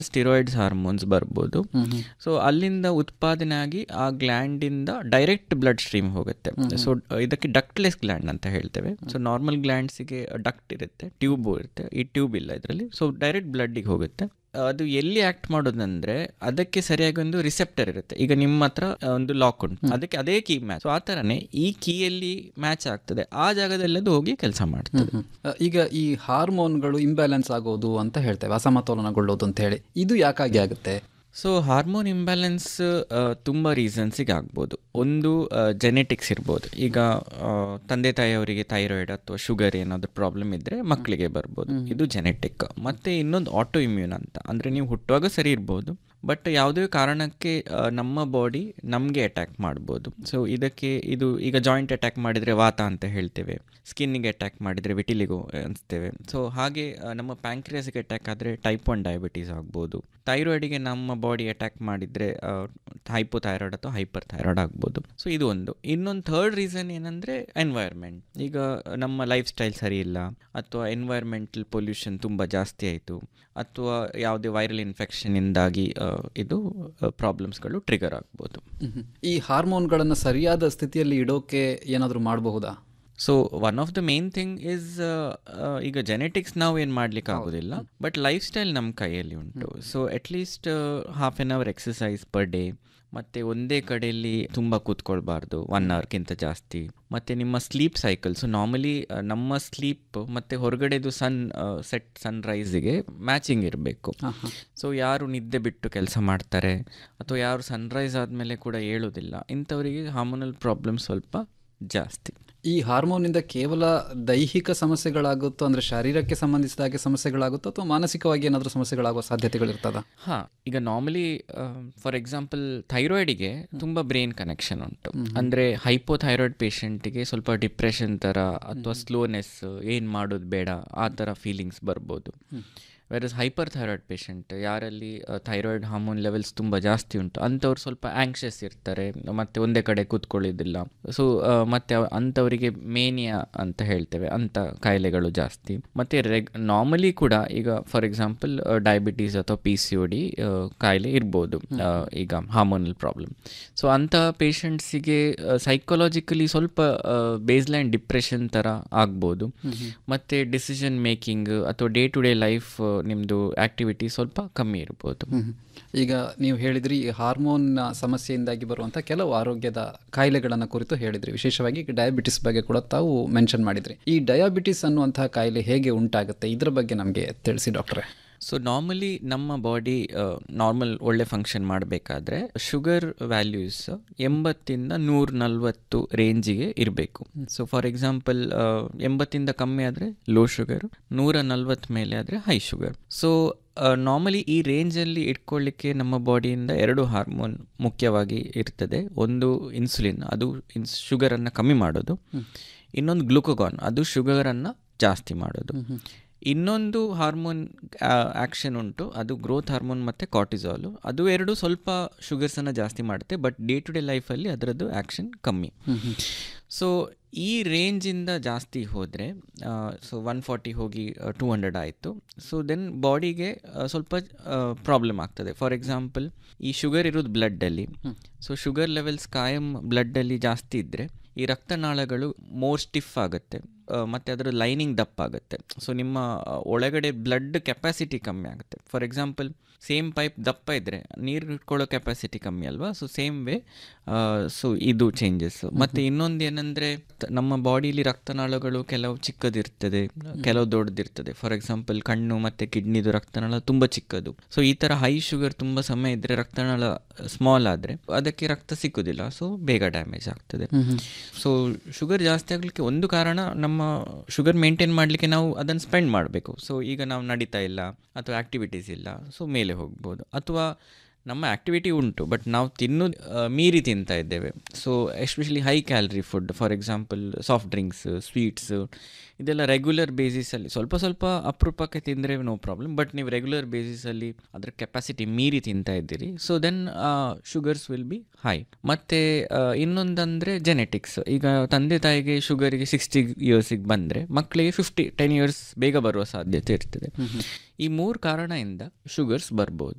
steroids hormones ಬರ್ಬೋದು so ಅಲ್ಲಿಂದ ಉತ್ಪಾದನೆ ಆಗಿ ಆ ಗ್ಲ್ಯಾಂಡಿಂದ ಡೈರೆಕ್ಟ್ ಬ್ಲಡ್ ಸ್ಟ್ರೀಮ್ ಹೋಗುತ್ತೆ ಸೊ ಇದಕ್ಕೆ ಡಕ್ಟ್ಲೆಸ್ ಗ್ಲ್ಯಾಂಡ್ ಅಂತ ಹೇಳ್ತೇವೆ ಸೊ ನಾರ್ಮಲ್ ಗ್ಲ್ಯಾಂಡ್ಸಿಗೆ ಡಕ್ಟ್ ಇರುತ್ತೆ ಟ್ಯೂಬ್ ಇರುತ್ತೆ ಈ ಟ್ಯೂಬ್ ಇಲ್ಲ ಇದರಲ್ಲಿ ಸೊ ಡೈರೆಕ್ಟ್ ಬ್ಲಡ್ಡಿಗೆ ಹೋಗುತ್ತೆ ಅದು ಎಲ್ಲಿ ಆಕ್ಟ್ ಮಾಡೋದಂದ್ರೆ ಅದಕ್ಕೆ ಸರಿಯಾಗಿ ಒಂದು ರಿಸೆಪ್ಟರ್ ಇರುತ್ತೆ ಈಗ ನಿಮ್ಮ ಹತ್ರ ಒಂದು ಲಾಕ್ ಉಂಟು ಅದಕ್ಕೆ ಅದೇ ಕೀ ಮ್ಯಾಚ್ ಸೊ ಆ ಥರನೇ ಈ ಕೀಯಲ್ಲಿ ಮ್ಯಾಚ್ ಆಗ್ತದೆ ಆ ಜಾಗದಲ್ಲಿ ಅದು ಹೋಗಿ ಕೆಲಸ ಮಾಡ್ತದೆ ಅ, ಈಗ ಈ ಹಾರ್ಮೋನ್ಗಳು ಇಂಬ್ಯಾಲೆನ್ಸ್ ಆಗೋದು ಅಂತ ಹೇಳ್ತೇವೆ ಅಸಮತೋಲನಗೊಳ್ಳೋದು ಅಂತ ಹೇಳಿ ಇದು ಯಾಕಾಗಿ ಆಗುತ್ತೆ ಸೊ ಹಾರ್ಮೋನ್ ಇಂಬ್ಯಾಲೆನ್ಸ್ ತುಂಬ ರೀಸನ್ಸಿಗೆ ಆಗ್ಬೋದು ಒಂದು ಜೆನೆಟಿಕ್ಸ್ ಇರ್ಬೋದು ಈಗ ಆ, ತಂದೆ ತಾಯಿಯವರಿಗೆ ಥೈರಾಯ್ಡ್ ಅಥವಾ ಶುಗರ್ ಏನಾದರೂ ಪ್ರಾಬ್ಲಮ್ ಇದ್ದರೆ ಮಕ್ಕಳಿಗೆ ಬರ್ಬೋದು ಇದು ಜೆನೆಟಿಕ್ ಮತ್ತು ಇನ್ನೊಂದು ಆಟೋ ಇಮ್ಯೂನ್ ಅಂತ ಅಂದರೆ ನೀವು ಹುಟ್ಟುವಾಗ ಸರಿ ಇರ್ಬೋದು ಬಟ್ ಯಾವುದೇ ಕಾರಣಕ್ಕೆ ಆ, ನಮ್ಮ ಬಾಡಿ ನಮಗೆ ಅಟ್ಯಾಕ್ ಮಾಡ್ಬೋದು ಸೊ ಇದಕ್ಕೆ ಇದು ಈಗ ಜಾಯಿಂಟ್ ಅಟ್ಯಾಕ್ ಮಾಡಿದರೆ ವಾತ ಅಂತ ಹೇಳ್ತೇವೆ ಸ್ಕಿನ್ನಿಗೆ ಅಟ್ಯಾಕ್ ಮಾಡಿದರೆ ವಿಟಿಲಿಗೋ ಅನಿಸ್ತೇವೆ ಸೊ ಹಾಗೆ ಆ, ನಮ್ಮ ಪ್ಯಾಂಕ್ರಿಯಾಸಿಗೆ ಅಟ್ಯಾಕ್ ಆದರೆ ಟೈಪ್ ಒನ್ ಡಯಾಬಿಟೀಸ್ ಆಗ್ಬೋದು ಥೈರಾಯ್ಡಿಗೆ ನಮ್ಮ ಬಾಡಿ ಅಟ್ಯಾಕ್ ಮಾಡಿದರೆ ಹೈಪೋಥೈರಾಯ್ಡ್ ಅಥವಾ ಹೈಪರ್ ಥೈರಾಯ್ಡ್ ಆಗ್ಬೋದು ಸೊ ಇದು ಒಂದು ಇನ್ನೊಂದು ಥರ್ಡ್ ರೀಸನ್ ಏನಂದರೆ ಎನ್ವೈರ್ಮೆಂಟ್ ಈಗ ನಮ್ಮ ಲೈಫ್ ಸ್ಟೈಲ್ ಸರಿ ಇಲ್ಲ ಅಥವಾ ಎನ್ವೈರ್ಮೆಂಟಲ್ ಪೊಲ್ಯೂಷನ್ ತುಂಬ ಜಾಸ್ತಿ ಆಯಿತು ಅಥವಾ ಯಾವುದೇ ವೈರಲ್ ಇನ್ಫೆಕ್ಷನ್ನಿಂದಾಗಿ ಆ, ಇದು ಪ್ರಾಬ್ಲಮ್ಸ್ಗಳು ಟ್ರಿಗರ್ ಆಗ್ಬೋದು ಈ ಹಾರ್ಮೋನ್ಗಳನ್ನು ಸರಿಯಾದ ಸ್ಥಿತಿಯಲ್ಲಿ ಇಡೋಕೆ ಏನಾದರೂ ಮಾಡಬಹುದಾ so one of the main thing is ಈಗ ಜೆನೆಟಿಕ್ಸ್ ನಾವು ಏನು ಮಾಡ್ಲಿಕ್ಕೆ ಆಗೋದಿಲ್ಲ ಬಟ್ ಲೈಫ್ ಸ್ಟೈಲ್ ನಮ್ಮ ಕೈಯಲ್ಲಿ ಉಂಟು so at least half an hour exercise per day ಮತ್ತು ಒಂದೇ ಕಡೆಯಲ್ಲಿ ತುಂಬ ಕೂತ್ಕೊಳ್ಬಾರ್ದು ಒನ್ ಅವರ್ಗಿಂತ ಜಾಸ್ತಿ ಮತ್ತು ನಿಮ್ಮ ಸ್ಲೀಪ್ ಸೈಕಲ್ಸು ನಾರ್ಮಲಿ ನಮ್ಮ ಸ್ಲೀಪ್ ಮತ್ತು ಹೊರಗಡೆದು ಸನ್ ಸೆಟ್ ಸನ್ರೈಸಿಗೆ ಮ್ಯಾಚಿಂಗ್ ಇರಬೇಕು ಸೊ ಯಾರು ನಿದ್ದೆ ಬಿಟ್ಟು ಕೆಲಸ ಮಾಡ್ತಾರೆ ಅಥವಾ ಯಾರು ಸನ್ರೈಸ್ ಆದಮೇಲೆ ಕೂಡ ಹೇಳೋದಿಲ್ಲ ಇಂಥವರಿಗೆ ಹಾರ್ಮೋನಲ್ ಪ್ರಾಬ್ಲಮ್ ಸ್ವಲ್ಪ ಜಾಸ್ತಿ ಈ ಹಾರ್ಮೋನಿಂದ ಕೇವಲ ದೈಹಿಕ ಸಮಸ್ಯೆಗಳಾಗುತ್ತೋ ಅಂದರೆ ಶರೀರಕ್ಕೆ ಸಂಬಂಧಿಸಿದ ಹಾಗೆ ಸಮಸ್ಯೆಗಳಾಗುತ್ತೋ ಅಥವಾ ಮಾನಸಿಕವಾಗಿ ಏನಾದರೂ ಸಮಸ್ಯೆಗಳಾಗುವ ಸಾಧ್ಯತೆಗಳಿರ್ತದ ಹಾ ಈಗ ನಾರ್ಮಲಿ ಫಾರ್ ಎಕ್ಸಾಂಪಲ್ ಥೈರಾಯ್ಡಿಗೆ ತುಂಬ ಬ್ರೈನ್ ಕನೆಕ್ಷನ್ ಉಂಟು ಅಂದರೆ ಹೈಪೋಥೈರಾಯ್ಡ್ ಪೇಷಂಟಿಗೆ ಸ್ವಲ್ಪ ಡಿಪ್ರೆಷನ್ ಥರ ಅಥವಾ ಸ್ಲೋನೆಸ್ ಏನು ಮಾಡೋದು ಬೇಡ ಆ ಥರ ಫೀಲಿಂಗ್ಸ್ ಬರ್ಬೋದು ವೆರಸ್ ಹೈಪರ್ ಥೈರಾಯ್ಡ್ ಪೇಷಂಟ್ ಯಾರಲ್ಲಿ ಥೈರಾಯ್ಡ್ ಹಾರ್ಮೋನ್ ಲೆವೆಲ್ಸ್ ತುಂಬ ಜಾಸ್ತಿ ಉಂಟು ಅಂಥವ್ರು ಸ್ವಲ್ಪ ಆ್ಯಂಕ್ಷಸ್ ಇರ್ತಾರೆ ಮತ್ತು ಒಂದೇ ಕಡೆ ಕೂತ್ಕೊಳ್ಳೋದಿಲ್ಲ ಸೊ ಮತ್ತು ಅಂಥವರಿಗೆ ಮೇನಿಯಾ ಅಂತ ಹೇಳ್ತೇವೆ ಅಂಥ ಕಾಯಿಲೆಗಳು ಜಾಸ್ತಿ ಮತ್ತು ರೆಗ್ ನಾರ್ಮಲಿ ಕೂಡ ಈಗ ಫಾರ್ ಎಕ್ಸಾಂಪಲ್ ಡಯಾಬಿಟೀಸ್ ಅಥವಾ ಪಿ ಸಿ ಒ ಡಿ ಕಾಯಿಲೆ ಇರ್ಬೋದು ಆ, ಈಗ ಹಾರ್ಮೋನಲ್ ಪ್ರಾಬ್ಲಮ್ ಸೊ ಅಂಥ ಪೇಷಂಟ್ಸಿಗೆ ಸೈಕಾಲಜಿಕಲಿ ಸ್ವಲ್ಪ ಬೇಸ್ಲೈನ್ ಡಿಪ್ರೆಷನ್ ಥರ ಆಗ್ಬೋದು ಮತ್ತು ಡಿಸಿಷನ್ ಮೇಕಿಂಗ್ ಅಥವಾ ಡೇ ಟು ಡೇ ಲೈಫ್ ನಿಮ್ಮದು ಆ್ಯಕ್ಟಿವಿಟಿ ಸ್ವಲ್ಪ ಕಮ್ಮಿ ಇರ್ಬೋದು ಈಗ ನೀವು ಹೇಳಿದ್ರಿ ಈ ಹಾರ್ಮೋನ್ ಸಮಸ್ಯೆಯಿಂದಾಗಿ ಬರುವಂಥ ಕೆಲವು ಆರೋಗ್ಯದ ಕಾಯಿಲೆಗಳನ್ನು ಕುರಿತು ಹೇಳಿದ್ರಿ ವಿಶೇಷವಾಗಿ ಡಯಾಬಿಟಿಸ್ ಬಗ್ಗೆ ಕೂಡ ತಾವು ಮೆನ್ಷನ್ ಮಾಡಿದ್ರಿ ಈ ಡಯಾಬಿಟಿಸ್ ಅನ್ನುವಂತಹ ಕಾಯಿಲೆ ಹೇಗೆ ಉಂಟಾಗುತ್ತೆ ಇದರ ಬಗ್ಗೆ ನಮಗೆ ತಿಳಿಸಿ ಡಾಕ್ಟ್ರೆ ಸೊ ನಾರ್ಮಲಿ ನಮ್ಮ ಬಾಡಿ ನಾರ್ಮಲ್ ಒಳ್ಳೆ ಫಂಕ್ಷನ್ ಮಾಡಬೇಕಾದ್ರೆ ಶುಗರ್ ವ್ಯಾಲ್ಯೂಸ್ ಎಂಬತ್ತಿಂದ ನೂರ ನಲ್ವತ್ತು ರೇಂಜಿಗೆ ಇರಬೇಕು ಸೊ ಫಾರ್ ಎಕ್ಸಾಂಪಲ್ ಎಂಬತ್ತಿಂದ ಕಮ್ಮಿ ಆದರೆ ಲೋ ಶುಗರ್ ನೂರ ನಲ್ವತ್ತು ಮೇಲೆ ಆದರೆ ಹೈ ಶುಗರ್ ಸೊ ನಾರ್ಮಲಿ ಈ ರೇಂಜಲ್ಲಿ ಇಟ್ಕೊಳ್ಳಿಕ್ಕೆ ನಮ್ಮ ಬಾಡಿಯಿಂದ ಎರಡು ಹಾರ್ಮೋನ್ ಮುಖ್ಯವಾಗಿ ಇರ್ತದೆ ಒಂದು ಇನ್ಸುಲಿನ್ ಅದು ಇನ್ಸ್ ಶುಗರನ್ನು ಕಮ್ಮಿ ಮಾಡೋದು ಇನ್ನೊಂದು ಗ್ಲುಕೋಗಾನ್ ಅದು ಶುಗರನ್ನು ಜಾಸ್ತಿ ಮಾಡೋದು ಇನ್ನೊಂದು ಹಾರ್ಮೋನ್ ಆ್ಯಕ್ಷನ್ ಉಂಟು ಅದು ಗ್ರೋತ್ ಹಾರ್ಮೋನ್ ಮತ್ತು ಕಾರ್ಟಿಸಾಲು ಅದು ಎರಡು ಸ್ವಲ್ಪ ಶುಗರ್ಸನ್ನು ಜಾಸ್ತಿ ಮಾಡುತ್ತೆ ಬಟ್ ಡೇ ಟು ಡೇ ಲೈಫಲ್ಲಿ ಅದರದ್ದು ಆ್ಯಕ್ಷನ್ ಕಮ್ಮಿ ಸೊ ಈ ರೇಂಜಿಂದ ಜಾಸ್ತಿ ಹೋದರೆ ಸೊ ಒನ್ ಫಾರ್ಟಿ ಹೋಗಿ ಟೂ ಹಂಡ್ರೆಡ್ ಆಯಿತು ಸೊ ದೆನ್ ಬಾಡಿಗೆ ಸ್ವಲ್ಪ ಪ್ರಾಬ್ಲಮ್ ಆಗ್ತದೆ ಫಾರ್ ಎಕ್ಸಾಂಪಲ್ ಈ ಶುಗರ್ ಇರೋದು ಬ್ಲಡ್ಡಲ್ಲಿ ಸೊ ಶುಗರ್ ಲೆವೆಲ್ಸ್ ಕಾಯಂ ಬ್ಲಡ್ಡಲ್ಲಿ ಜಾಸ್ತಿ ಇದ್ದರೆ ಈ ರಕ್ತನಾಳಗಳು ಮೋರ್ ಸ್ಟಿಫ್ ಆಗುತ್ತೆ ಮತ್ತು ಅದರ ಲೈನಿಂಗ್ ದಪ್ಪ ಆಗುತ್ತೆ ಸೊ ನಿಮ್ಮ ಆ, ಒಳಗಡೆ ಬ್ಲಡ್ ಕೆಪಾಸಿಟಿ ಕಮ್ಮಿ ಆಗುತ್ತೆ ಫಾರ್ ಎಕ್ಸಾಂಪಲ್ ಸೇಮ್ ಪೈಪ್ ದಪ್ಪ ಇದ್ದರೆ ನೀರು ಇಟ್ಕೊಳ್ಳೋ ಕೆಪಾಸಿಟಿ ಕಮ್ಮಿ ಅಲ್ವಾ ಸೊ ಸೇಮ್ ವೇ ಸೊ ಇದು ಚೇಂಜಸ್ ಮತ್ತು ಇನ್ನೊಂದು ಏನಂದರೆ ನಮ್ಮ ಬಾಡಿಲಿ ರಕ್ತನಾಳಗಳು ಕೆಲವು ಚಿಕ್ಕದಿರ್ತದೆ ಕೆಲವು ದೊಡ್ಡದಿರ್ತದೆ ಫಾರ್ ಎಕ್ಸಾಂಪಲ್ ಕಣ್ಣು ಮತ್ತು ಕಿಡ್ನಿದು ರಕ್ತನಾಳ ತುಂಬ ಚಿಕ್ಕದು ಸೊ ಈ ಥರ ಹೈ ಶುಗರ್ ತುಂಬ ಸಮಯ ಇದ್ದರೆ ರಕ್ತನಾಳ ಸ್ಮಾಲ್ ಆದರೆ ಅದಕ್ಕೆ ರಕ್ತ ಸಿಕ್ಕುದಿಲ್ಲ ಸೊ ಬೇಗ ಡ್ಯಾಮೇಜ್ ಆಗ್ತದೆ ಸೊ ಶುಗರ್ ಜಾಸ್ತಿ ಆಗಲಿಕ್ಕೆ ಒಂದು ಕಾರಣ ನಮ್ಮ ಶುಗರ್ ಮೇಂಟೈನ್ ಮಾಡಲಿಕ್ಕೆ ನಾವು ಅದನ್ನು ಸ್ಪೆಂಡ್ ಮಾಡಬೇಕು ಸೊ ಈಗ ನಾವು ನಡೀತಾ ಇಲ್ಲ ಅಥವಾ ಆ್ಯಕ್ಟಿವಿಟೀಸ್ ಇಲ್ಲ ಸೊ ಮೇಲೆ ಹೋಗ್ಬೋದು ಅಥವಾ ನಮ್ಮ ಆ್ಯಕ್ಟಿವಿಟಿ ಉಂಟು ಬಟ್ ನಾವು ತಿನ್ನೋದು ಆ, ಮೀರಿ ತಿಂತಾ ಇದ್ದೇವೆ so especially high calorie food for example soft drinks sweets ಇದೆಲ್ಲ ರೆಗ್ಯುಲರ್ ಬೇಸಿಸಲ್ಲಿ ಸ್ವಲ್ಪ ಸ್ವಲ್ಪ ಅಪರೂಪಕ್ಕೆ ತಿಂದರೆ ನೋ ಪ್ರಾಬ್ಲಮ್ ಬಟ್ ನೀವು ರೆಗ್ಯುಲರ್ ಬೇಸಿಸಲ್ಲಿ ಅದರ ಕೆಪಾಸಿಟಿ ಮೀರಿ ತಿಂತಾ ಇದ್ದೀರಿ so then sugars will be high ಮತ್ತು ಇನ್ನೊಂದಂದರೆ ಜೆನೆಟಿಕ್ಸ್ ಈಗ ತಂದೆ ತಾಯಿಗೆ ಶುಗರಿಗೆ ಸಿಕ್ಸ್ಟಿ ಇಯರ್ಸಿಗೆ ಬಂದರೆ ಮಕ್ಕಳಿಗೆ ಫಿಫ್ಟಿ ಟೆನ್ ಇಯರ್ಸ್ ಬೇಗ ಬರುವ ಸಾಧ್ಯತೆ ಇರ್ತದೆ ಈ ಮೂರು ಕಾರಣದಿಂದ ಶುಗರ್ಸ್ ಬರ್ಬೋದು